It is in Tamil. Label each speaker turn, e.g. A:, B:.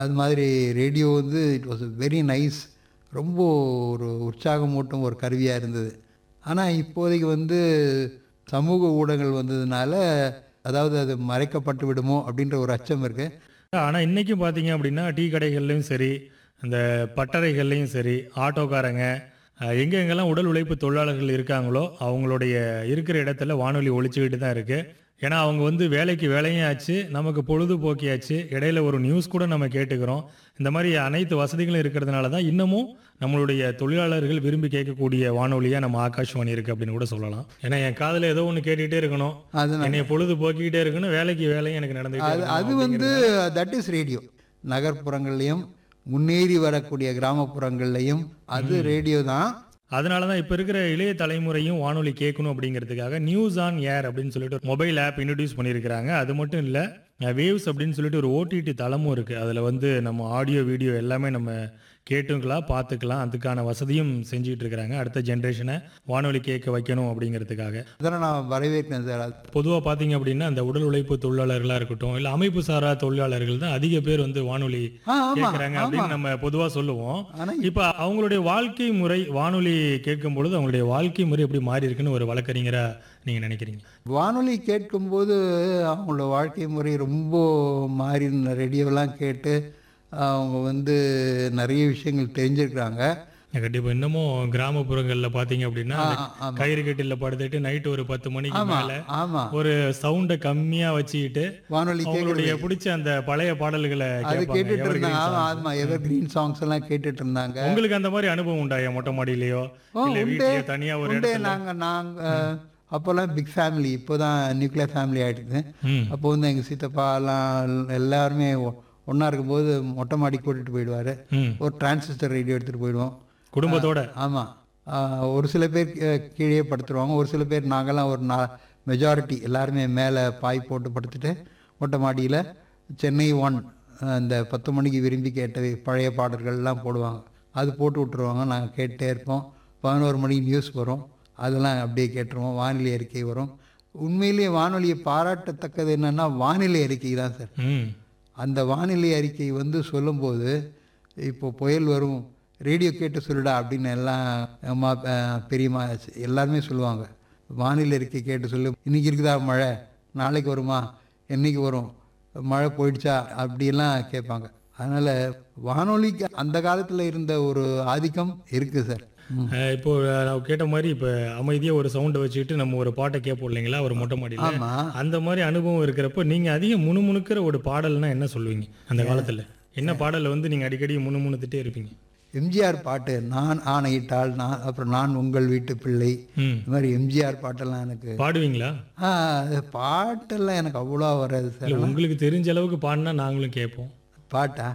A: அது மாதிரி ரேடியோ வந்து இட் வாஸ் வெரி நைஸ் ரொம்ப ஒரு உற்சாகமூட்டும் ஒரு கருவியாக இருந்தது ஆனால் இப்போதைக்கு வந்து சமூக ஊடகங்கள் வந்ததுனால அதாவது அது மறைக்கப்பட்டு விடுமோ அப்படின்ற ஒரு அச்சம் இருக்குது
B: ஆனால் இன்றைக்கும் பார்த்தீங்க அப்படின்னா டீ கடைகள்லையும் சரி அந்த பட்டறைகள்லையும் சரி ஆட்டோக்காரங்க அஹ், எங்கெங்கெல்லாம் உடல் உழைப்பு தொழிலாளர்கள் இருக்காங்களோ அவங்களுடைய இருக்கிற இடத்துல வானொலி ஒழிச்சுக்கிட்டு தான் இருக்குது ஏன்னா அவங்க வந்து வேலைக்கு வேலையும் ஆச்சு நமக்கு பொழுதுபோக்கியாச்சு இடையில ஒரு நியூஸ் கூட நம்ம கேட்டுக்கிறோம் இந்த மாதிரி அனைத்து வசதிகளும் இருக்கிறதுனால தான் இன்னமும் நம்மளுடைய தொழிலாளர்கள் விரும்பி கேட்கக்கூடிய வானொலியாக நம்ம ஆகாஷ்வாணி இருக்குது அப்படின்னு கூட சொல்லலாம் ஏன்னா என் காதில் ஏதோ ஒன்று கேட்டுக்கிட்டே இருக்கணும்
A: அது
B: என்னைய பொழுது போக்கிக்கிட்டே இருக்கணும் வேலைக்கு வேலையும் எனக்கு நடந்துகிட்டே
A: அது அது
B: இருக்கணும்
A: வந்து தட் இஸ் ரேடியோ நகர்ப்புறங்கள்லையும் முன்னேறி வரக்கூடிய கிராமப்புறங்கள்லையும் அது ரேடியோ தான்
B: அதனால தான் இப்போ இருக்கிற இளைய தலைமுறையும் வானொலி கேட்கணும் அப்படிங்கிறதுக்காக நியூஸ் ஆன் ஏர் அப்படின்னு சொல்லிட்டு ஒரு மொபைல் ஆப் இன்ட்ரடியூஸ் பண்ணியிருக்கிறாங்க அது மட்டும் இல்லை வேவ்ஸ் அப்படின்னு சொல்லிட்டு ஒரு ஓடிடி தளமும் இருக்குது அதில் வந்து நம்ம ஆடியோ வீடியோ எல்லாமே நம்ம கேட்டுக்கலாம் பார்த்துக்கலாம் அதுக்கான வசதியும் செஞ்சுட்டு இருக்கிறாங்க அடுத்த ஜென்ரேஷனை வானொலி கேட்க வைக்கணும் அப்படிங்கிறதுக்காக
A: அதெல்லாம் நான் வரவேற்கிறேன் சார் அது
B: பொதுவாக பார்த்தீங்க அப்படின்னா அந்த உடல் உழைப்பு தொழிலாளர்களாக இருக்கட்டும் இல்லை அமைப்பு சாரா தொழிலாளர்கள் தான் அதிக பேர் வந்து வானொலி
A: ஆ ஆமாம்
B: கேட்குறாங்க அப்படின்னு நம்ம பொதுவாக சொல்லுவோம்
A: ஆனால்
B: இப்ப அவங்களுடைய வாழ்க்கை முறை வானொலி கேட்கும் பொழுது அவங்களுடைய வாழ்க்கை முறை எப்படி மாறி இருக்குன்னு ஒரு வழக்கறிஞரா நீங்க நினைக்கிறீங்க
A: வானொலி கேட்கும்போது அவங்களோட வாழ்க்கை முறை ரொம்ப மாறி ரேடியோலாம் கேட்டு அவங்க வந்து நிறைய விஷயங்கள் தெரிஞ்சிருக்கிறாங்க
B: கண்டிப்பா இன்னமும் கிராமப்புறங்கள்ல பாத்தீங்க அப்படின்னா
A: ஆ,
B: அந்த
A: ஆமா.
B: கயிறு கட்டில படுத்துட்டு நைட் ஒரு பத்து மணிக்கு
A: ஆமா
B: மேல
A: ஆமா
B: ஒரு சவுண்ட கம்மியா வச்சுக்கிட்டு
A: வானொலி
B: அவங்களுடைய
A: கேட்குறது
B: பிடிச்ச அந்த பழைய பாடல்களை
A: அது
B: கேட்பாங்க
A: கேட்டுட்டு
B: evergreen
A: இருந்தாங்க ஆமா
B: songs.
A: ஆமா எவர் கிரீன் சாங்ஸ் எல்லாம் கேட்டுட்டு இருந்தாங்க
B: உங்களுக்கு அந்த மாதிரி அனுபவம் உண்டா என் மொட்டை மாடியிலயோ
A: ஓ,
B: இல்ல
A: உண்டு.
B: வீட்லயோ தனியா ஒரு
A: உண்டு
B: இடத்துல
A: நாங்க நாங்க அப்போல்லாம் பிக் ஃபேமிலி இப்போதான் நியூக்ளியர் ஃபேமிலி ஆயிடுது
B: ம்,
A: அப்போ வந்து எங்கள் சித்தப்பா எல்லாம் எல்லாருமே ஒன்றா இருக்கும்போது மொட்டை மாடி கூட்டிகிட்டு போயிடுவார்
B: ம்.
A: ஒரு டிரான்சிஸ்டர் ரேடியோ எடுத்துகிட்டு போயிடுவோம்
B: குடும்பத்தோட
A: ஆமாம் ஒரு சில பேர் கீ- கீழே படுத்துருவாங்க ஒரு சில பேர் நாங்கள்லாம் ஒரு நா மெஜாரிட்டி எல்லாருமே மேலே பாய் போட்டு படுத்துட்டு மொட்டை மாடியில் சென்னை ஒன் அந்த பத்து மணிக்கு விரும்பி கேட்ட பழைய பாடல்கள்லாம் போடுவாங்க அது போட்டு விட்ருவாங்க நாங்கள் கேட்டே இருப்போம் பதினோரு மணிக்கு நியூஸ் வரும் அதெல்லாம் அப்படியே கேட்டுருவோம் வானிலை அறிக்கை வரும் உண்மையிலேயே வானொலியை பாராட்டத்தக்கது என்னென்னா வானிலை அறிக்கை தான் சார்
B: ம்
A: அந்த வானிலை அறிக்கை வந்து சொல்லும்போது இப்போ புயல் வரும் ரேடியோ கேட்டு சொல்லுடா அப்படின்னு எல்லாம் அம்மா அஹ், பெரியம்மா எல்லாருமே சொல்லுவாங்க வானிலை அறிக்கை கேட்டு சொல்லு இன்னைக்கு இருக்குதா மழை நாளைக்கு வருமா என்னைக்கு வரும் மழை போயிடுச்சா அப்படியெல்லாம் கேட்பாங்க அதனால் வானொலிக்கு அந்த காலத்தில் இருந்த ஒரு ஆதிக்கம் இருக்குது சார் ம்.
B: அஹ் இப்போ நான் கேட்ட மாதிரி இப்போ அமைதியாக ஒரு சவுண்டை வச்சுக்கிட்டு நம்ம ஒரு பாட்டை கேட்போம் இல்லைங்களா ஒரு மொட்டை மாடியில்
A: ஆமாம்
B: அந்த மாதிரி அனுபவம் இருக்கிறப்ப நீங்கள் அதிகம் முணுமுணுக்கிற ஒரு பாடல்னா என்ன சொல்லுவீங்க அந்த காலத்தில் என்ன பாடலை வந்து நீங்கள் அடிக்கடி முணுமுணுத்துட்டே இருப்பீங்க
A: எம்ஜிஆர் பாட்டு நான் ஆணையிட்டால் நான் அப்புறம் நான் உங்கள் வீட்டு பிள்ளை
B: ம்
A: இந்த மாதிரி எம்ஜிஆர் பாட்டெல்லாம் எனக்கு
B: பாடுவீங்களா
A: ஆ அது பாட்டெல்லாம் எனக்கு அவ்வளோ வராது சார்
B: இல்லை உங்களுக்கு தெரிஞ்ச அளவுக்கு பாடினா நாங்களும் கேட்போம்
A: பாட்டா